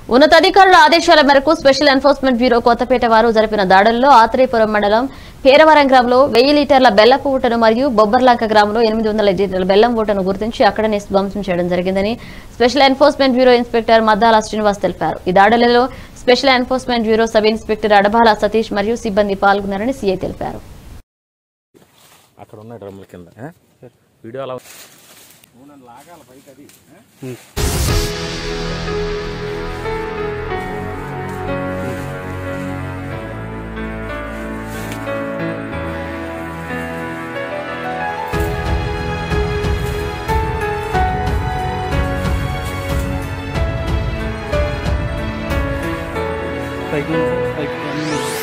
ఉన్నతాధికారుల ఆదేశాల మేరకు స్పెషల్ ఎన్ఫోర్స్మెంట్ బ్యూరో కొత్తపేట వారు జరిపిన దాడుల్లో ఆత్రేయపురం మండలం పేరవరం గ్రామంలో వెయ్యి లీటర్ల బెల్లపు ఊటను మరియు బొబ్బర్లంక గ్రామంలో ఎనిమిది వందల లీటర్ల బెల్లం ఊటను గుర్తించి అక్కడనే ధ్వంసం చేయడం జరిగిందని special enforcement bureau inspector Maddala Srinivas తెలిపారు ఈ దాడులలో special enforcement bureau sub inspector Adabala Satish మరియు సిబ్బంది పాల్గొన్నారని సీఐ తెలిపారు అక్కడ ఉన్నాయి డ్రమ్ముల కింద ఆ? వీడియో అలా పైకి పైకి